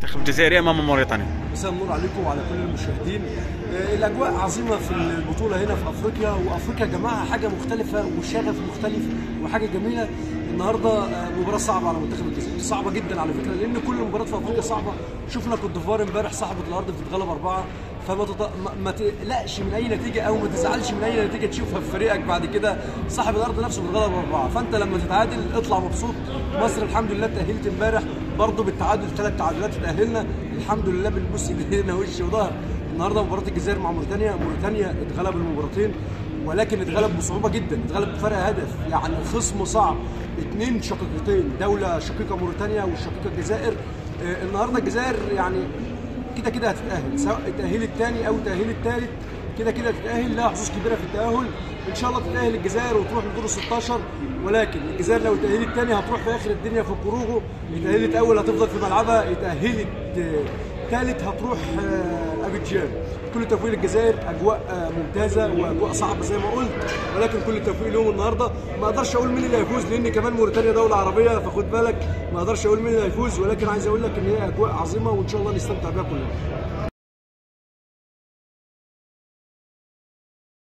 المنتخب الجزائري امام موريتانيا مساء النور عليكم وعلى كل المشاهدين آه، الاجواء عظيمه في البطوله هنا في افريقيا وافريقيا يا جماعه حاجه مختلفه وشغف مختلف وحاجه جميله النهارده آه، مباراه صعبه على منتخب الجزائر صعبه جدا على فكره لان كل المباريات في افريقيا صعبه شفنا كوت ديفوار امبارح صاحبه الارض بتتغلب اربعه فما تط... ما- ما تقلقش من اي نتيجه او ما تزعلش من اي نتيجه تشوفها في فريقك بعد كده صاحب الارض نفسه بيتغلب اربعه فانت لما تتعادل اطلع مبسوط مصر الحمد لله تاهلت امبارح برضه بالتعادل ثلاث تعادلات تاهلنا الحمد لله بنبص ايدينا وش وظهر النهارده مباراه الجزائر مع موريتانيا موريتانيا اتغلب المباراتين ولكن اتغلب بصعوبه جدا اتغلب بفرق هدف يعني خصم صعب اثنين شقيقتين دوله شقيقه موريتانيا والشقيقه الجزائر آه، النهارده الجزائر يعني كده كده هتتاهل سواء التاهيل الثاني او التاهيل الثالث كده كده هتتاهل لها حظوظ كبيره في التاهل ان شاء الله تتاهل الجزائر وتروح لدور ال 16 ولكن الجزائر لو اتاهلت الثاني هتروح في اخر الدنيا في قروغو اتاهلت اول هتفضل في ملعبها اتاهلت ثالث هتروح آه، ابيجان كل التوفيق للجزائر اجواء آه، ممتازه واجواء صعبه زي ما قلت ولكن كل التوفيق لهم النهارده ما اقدرش اقول مين اللي هيفوز لان كمان موريتانيا دوله عربيه فخد بالك ما اقدرش اقول مين اللي هيفوز ولكن عايز اقول لك ان هي اجواء عظيمه وان شاء الله نستمتع بيها كلنا